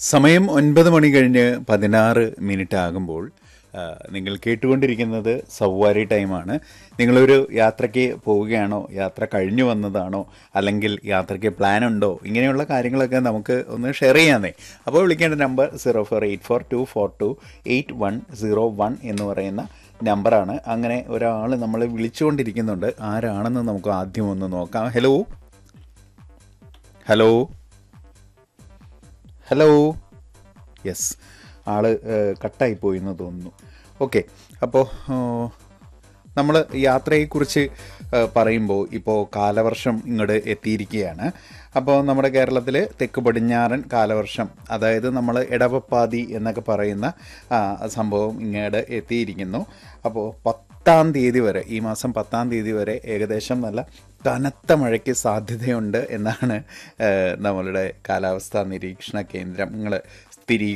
സമയം ഒൻപത് മണി കഴിഞ്ഞ് പതിനാറ് മിനിറ്റ് ആകുമ്പോൾ ആ, നിങ്ങൾ കേട്ടുകൊണ്ടിരിക്കുന്നത് സവാരി ടൈമാണ് നിങ്ങളൊരു യാത്രയ്ക്ക് പോവുകയാണോ യാത്ര കഴിഞ്ഞു വന്നതാണോ അല്ലെങ്കിൽ യാത്രയ്ക്ക് പ്ലാൻ ഉണ്ടോ ഇങ്ങനെയുള്ള കാര്യങ്ങളൊക്കെ നമുക്ക് ഒന്ന് ഷെയർ ചെയ്യാന്നേ അപ്പോൾ വിളിക്കേണ്ട number zero four eight four two four two eight one zero one എന്ന് പറയുന്ന നമ്പറാണ് അങ്ങനെ ഒരാൾ നമ്മൾ വിളിച്ചുകൊണ്ടിരിക്കുന്നുണ്ട് ആരാണെന്ന് നമുക്ക് ആദ്യം ഒന്ന് നോക്കാം ഹലോ ഹലോ ഹലോ യെസ് ആള് ഏഹ്, കട്ടായി പോയി എന്ന് തോന്നുന്നു ഓക്കെ അപ്പോൾ നമ്മൾ യാത്രയെക്കുറിച്ച് ഏഹ്, പറയുമ്പോൾ ഇപ്പോൾ കാലവർഷം ഇങ്ങോട്ട് എത്തിയിരിക്കുകയാണ് അപ്പോൾ നമ്മുടെ കേരളത്തിൽ തെക്ക് പടിഞ്ഞാറൻ കാലവർഷം അതായത് നമ്മൾ ഇടവപ്പാതി എന്നൊക്കെ പറയുന്ന ആ, സംഭവം ഇങ്ങോട്ട് എത്തിയിരിക്കുന്നു അപ്പോൾ പത്താം തീയതി വരെ ഈ മാസം പത്താം തീയതി വരെ ഏകദേശം നല്ല കനത്ത മഴയ്ക്ക് സാധ്യതയുണ്ട് എന്നാണ് ഏഹ്, നമ്മളുടെ കാലാവസ്ഥാ നിരീക്ഷണ കേന്ദ്രം നിങ്ങൾ സ്ഥിരീകരിക്കുന്നത്